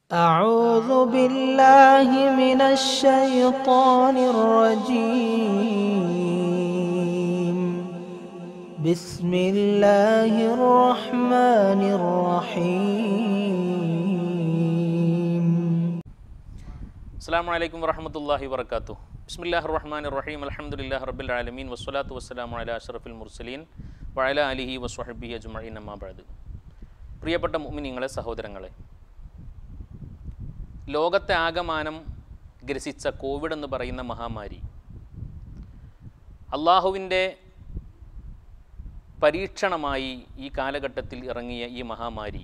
أعوذ بالله من الشيطان الرجيم بسم الله الرحمن الرحيم അസ്സാം വലൈക്കും വറഹമത്തല്ലാഹി വർക്കാത്തു ബിസ്മില്ലാഹ് റഹ്മാൻ റഹീം അലഹമുല്ലാ റബ്ബിൽ ആലമീൻ വസ്സലാത്തു വസ്സലാമു അല അഷറഫുൽ മുർസലീൻ വഅല അലിഹി വസ്വഹബി അജ്മഈൻ അമ്മാബാദ് പ്രിയപ്പെട്ട മുഅ്മിനീങ്ങളെ സഹോദരങ്ങളെ ലോകത്തെ ആകമാനം ഗ്രസിച്ച കോവിഡ് എന്ന് പറയുന്ന മഹാമാരി അള്ളാഹുവിൻ്റെ പരീക്ഷണമായി ഈ കാലഘട്ടത്തിൽ ഇറങ്ങിയ ഈ മഹാമാരി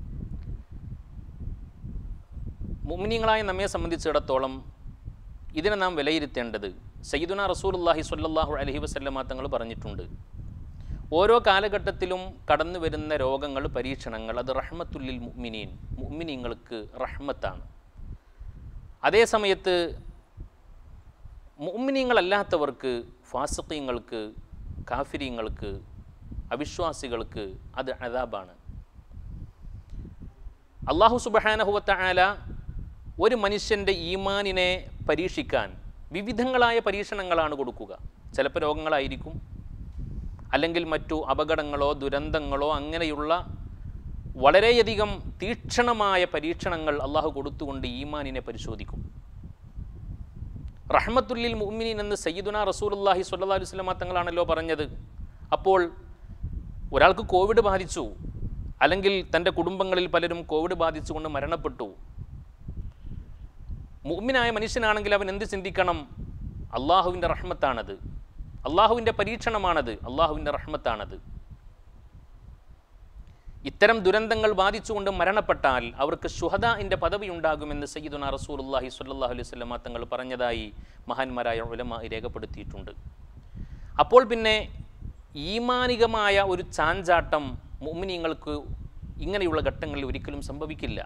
മുമിനിങ്ങളായ നമ്മെ സംബന്ധിച്ചിടത്തോളം ഇതിനെ നാം വിലയിരുത്തേണ്ടത് സയ്യിദുന റസൂലുല്ലാഹി സ്വല്ലല്ലാഹു അലൈഹി വസല്ലമ തങ്ങൾ പറഞ്ഞിട്ടുണ്ട് ഓരോ കാലഘട്ടത്തിലും കടന്നു വരുന്ന രോഗങ്ങൾ പരീക്ഷണങ്ങൾ അത് റഹ്മത്തുല്ലിൽ മുഅ്മിനീൻ മുഅ്മിനീങ്ങൾക്ക് റഹ്മത്താണ് അതേ സമയത്ത് മുഅ്മിനീങ്ങളല്ലാത്തവർക്ക് ഫാസിഖീങ്ങൾക്ക് കാഫിരീങ്ങൾക്ക് അവിശ്വാസികൾക്ക് അത് അതാബാണ് അള്ളാഹു സുബഹാനഹുവത്ത ആല ഒരു മനുഷ്യൻ്റെ ഈമാനിനെ പരീക്ഷിക്കാൻ വിവിധങ്ങളായ പരീക്ഷണങ്ങളാണ് കൊടുക്കുക ചിലപ്പോൾ രോഗങ്ങളായിരിക്കും അല്ലെങ്കിൽ മറ്റു അപകടങ്ങളോ ദുരന്തങ്ങളോ അങ്ങനെയുള്ള വളരെയധികം തീക്ഷണമായ പരീക്ഷണങ്ങൾ അള്ളാഹു കൊടുത്തുകൊണ്ട് ഈമാനിനെ പരിശോധിക്കും റഹ്മത്തുല്ലിൽ മുഅ്മിനീൻ എന്ന് സയ്യിദുന റസൂലുള്ളാഹി സ്വല്ലല്ലാഹു അലൈഹി വസല്ലമ തങ്ങളാണല്ലോ പറഞ്ഞത് അപ്പോൾ ഒരാൾക്ക് കോവിഡ് ബാധിച്ചു അല്ലെങ്കിൽ തൻ്റെ കുടുംബങ്ങളിൽ പലരും കോവിഡ് ബാധിച്ചുകൊണ്ട് മരണപ്പെട്ടു മുഅ്മിനായ മനുഷ്യനാണെങ്കിൽ അവൻ എന്ത് ചിന്തിക്കണം അള്ളാഹുവിൻ്റെ റഹ്മത്താണത് അള്ളാഹുവിൻ്റെ പരീക്ഷണമാണത് അള്ളാഹുവിൻ്റെ റഹ്മത്താണത് ഇത്തരം ദുരന്തങ്ങൾ ബാധിച്ചുകൊണ്ട് മരണപ്പെട്ടാൽ അവർക്ക് ഷുഹദാഇൻ്റെ പദവി ഉണ്ടാകുമെന്ന് സയ്യിദുന റസൂലുള്ളാഹി സ്വല്ലല്ലാഹു അലൈഹി വസല്ലമ തങ്ങൾ പറഞ്ഞതായി മഹാന്മാരായ ഉലമ രേഖപ്പെടുത്തിയിട്ടുണ്ട് അപ്പോൾ പിന്നെ ഈമാനികമായ ഒരു ചാഞ്ചാട്ടം മുഅ്മിനീങ്ങൾക്ക് ഇങ്ങനെയുള്ള ഘട്ടങ്ങളിൽ ഒരിക്കലും സംഭവിക്കില്ല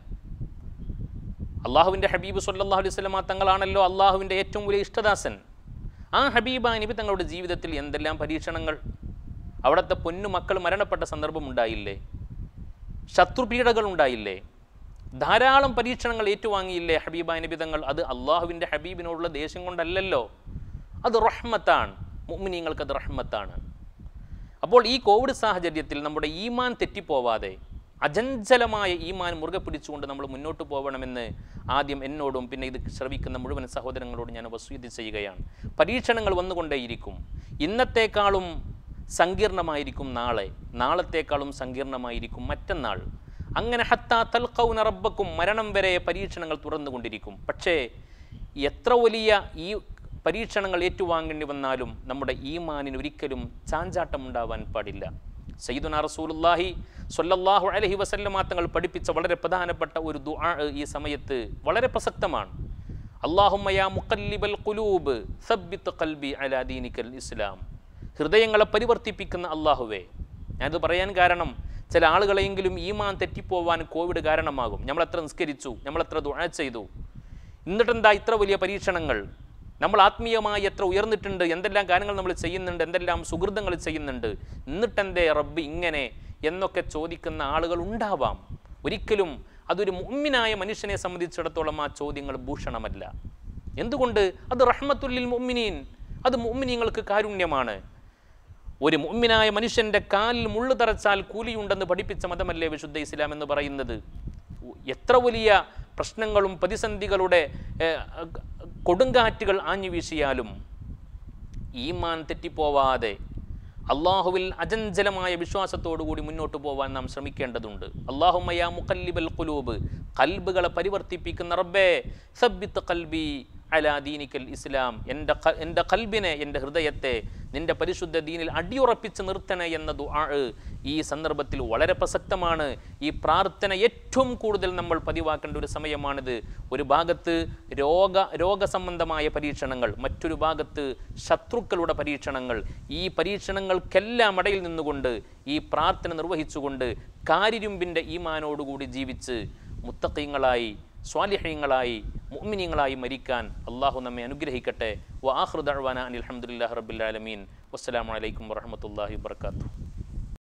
അള്ളാഹുവിൻ്റെ ഹബീബ് സല്ലല്ലാഹു അലൈഹി വസല്ലമ തങ്ങളാണല്ലോ അള്ളാഹുവിൻ്റെ ഏറ്റവും വലിയ ഇഷ്ടദാസൻ ആ ഹബീബ നബി തങ്ങളുടെ ജീവിതത്തിൽ എന്തെല്ലാം പരീക്ഷണങ്ങൾ അവിടുത്തെ പൊന്നു മക്കൾ മരണപ്പെട്ട സന്ദർഭം ഉണ്ടായില്ലേ ശത്രുപീഡകൾ ഉണ്ടായില്ലേ ധാരാളം പരീക്ഷണങ്ങൾ ഏറ്റുവാങ്ങിയില്ലേ ഹബീബ നബി തങ്ങൾ അത് അള്ളാഹുവിൻ്റെ ഹബീബിനോടുള്ള ദേഷ്യം കൊണ്ടല്ലല്ലോ അത് റഹ്മത്താണ് മുഅ്മിനീങ്ങൾക്ക് അത് റഹ്മത്താണ് അപ്പോൾ ഈ കോവിഡ് സാഹചര്യത്തിൽ നമ്മുടെ ഈമാൻ തെറ്റിപ്പോവാതെ അജഞ്ചലമായ ഈമാൻ മുറുകെ പിടിച്ചുകൊണ്ട് നമ്മൾ മുന്നോട്ട് പോകണമെന്ന് ആദ്യം എന്നോടും പിന്നെ ഇത് ശ്രവിക്കുന്ന മുഴുവൻ സഹോദരങ്ങളോടും ഞാൻ വസൂയതി ചെയ്യുകയാണ് പരീക്ഷണങ്ങൾ വന്നുകൊണ്ടേയിരിക്കും ഇന്നത്തേക്കാളും സങ്കീർണമായിരിക്കും നാളെ നാളത്തേക്കാളും സങ്കീർണമായിരിക്കും മറ്റന്നാൾ അങ്ങനെ ഹത്താ തൽക്കൗന റബ്ബക്കും മരണം വരെ പരീക്ഷണങ്ങൾ തുറന്നുകൊണ്ടിരിക്കും പക്ഷേ എത്ര വലിയ ഈ പരീക്ഷണങ്ങൾ ഏറ്റുവാങ്ങേണ്ടി വന്നാലും നമ്മുടെ ഈമാനിന് ഒരിക്കലും ചാഞ്ചാട്ടം ഉണ്ടാവാൻ പാടില്ല സയ്യിദുന റസൂലുള്ളാഹി സ്വല്ലല്ലാഹു അലൈഹി വസല്ലമ തങ്ങൾ പഠിപ്പിച്ച വളരെ പ്രധാനപ്പെട്ട ഒരു ദുആ ഈ സമയത്ത് വളരെ പ്രസക്തമാണ് അല്ലാഹുമ്മ യാ മുഖല്ലിബൽ ഖുലൂബ് സബ്ബിത്ത് ഖൽബി അലാ ദീനിക്കൽ ഇസ്ലാം ഹൃദയങ്ങളെ പരിവർത്തിപ്പിക്കുന്ന അള്ളാഹുവേ ഞാനത് പറയാൻ കാരണം ചില ആളുകളെങ്കിലും ഈമാൻ തെറ്റിപ്പോവാൻ കോവിഡ് കാരണമാകും നമ്മളെത്ര നിസ്കരിച്ചു നമ്മളെത്ര ദുആ ചെയ്തു എന്നിട്ടെന്താ ഇത്ര വലിയ പരീക്ഷണങ്ങൾ നമ്മൾ ആത്മീയമായി എത്ര ഉയർന്നിട്ടുണ്ട് എന്തെല്ലാം കാര്യങ്ങൾ നമ്മൾ ചെയ്യുന്നുണ്ട് എന്തെല്ലാം സുഹൃതങ്ങൾ ചെയ്യുന്നുണ്ട് എന്നിട്ടെന്തേ റബ്ബ് ഇങ്ങനെ എന്നൊക്കെ ചോദിക്കുന്ന ആളുകൾ ഉണ്ടാവാം ഒരിക്കലും അതൊരു മുമ്മിനായ മനുഷ്യനെ സംബന്ധിച്ചിടത്തോളം ആ ചോദ്യങ്ങൾ ഭൂഷണമല്ല എന്തുകൊണ്ട് അത് റഹ്മത്തുല്ലിൽ മുമ്മിനീൻ അത് മുമ്മിനീങ്ങൾക്ക് കാരുണ്യമാണ് ഒരു മുമ്മിനായ മനുഷ്യൻ്റെ കാലിൽ മുള്ളു തറച്ചാൽ കൂലിയുണ്ടെന്ന് പഠിപ്പിച്ച മതമല്ലേ വിശുദ്ധ ഇസ്ലാം എന്ന് പറയുന്നത് എത്ര വലിയ പ്രശ്നങ്ങളും പ്രതിസന്ധികളുടെ ഏഹ്, കൊടുങ്കാറ്റുകൾ ആഞ്ഞു വീശിയാലും ഈമാൻ തെറ്റിപ്പോവാതെ അള്ളാഹുവിൽ അജഞ്ചലമായ വിശ്വാസത്തോടുകൂടി മുന്നോട്ട് പോകാൻ നാം ശ്രമിക്കേണ്ടതുണ്ട് അള്ളാഹുമയ മുഖല്ലിബൽ ഖുലൂബ് കൽബുകളെ പരിവർത്തിപ്പിക്കുന്ന റബ്ബേ സബ്ബിത്ത് കൽബി അലാ ദീനിക്കൽ ഇസ്ലാം എൻ്റെ ക- എൻ്റെ കൽബിനെ എൻ്റെ ഹൃദയത്തെ നിന്റെ പരിശുദ്ധ ദീനിൽ അടിയുറപ്പിച്ച് നിർത്തണേ എന്ന ദുആ ഈ സന്ദർഭത്തിൽ വളരെ പ്രസക്തമാണ് ഈ പ്രാർത്ഥന ഏറ്റവും കൂടുതൽ നമ്മൾ പതിവാക്കേണ്ട ഒരു സമയമാണിത് ഒരു ഭാഗത്ത് രോഗ രോഗസംബന്ധമായ പരീക്ഷണങ്ങൾ മറ്റൊരു ഭാഗത്ത് ശത്രുക്കളുടെ പരീക്ഷണങ്ങൾ ഈ പരീക്ഷണങ്ങൾക്കെല്ലാം ഇടയിൽ നിന്നുകൊണ്ട് ഈ പ്രാർത്ഥന നിർവഹിച്ചുകൊണ്ട് കാരിരുമ്പിൻ്റെ ഈമാനോടുകൂടി ജീവിച്ച് മുത്തക്കീങ്ങളായി സ്വാലിഹ്യങ്ങളായി മുഅ്മിനീങ്ങളായി മരിക്കാൻ അള്ളാഹു നമ്മെ അനുഗ്രഹിക്കട്ടെ വ ആഹ്റു ദഅ്വാന അനിൽ ഹംദുലില്ലാഹി റബ്ബിൽ ആലമീൻ വസ്സലാമു അലൈക്കും വറഹ്മത്തുള്ളാഹി വബറകാതുഹു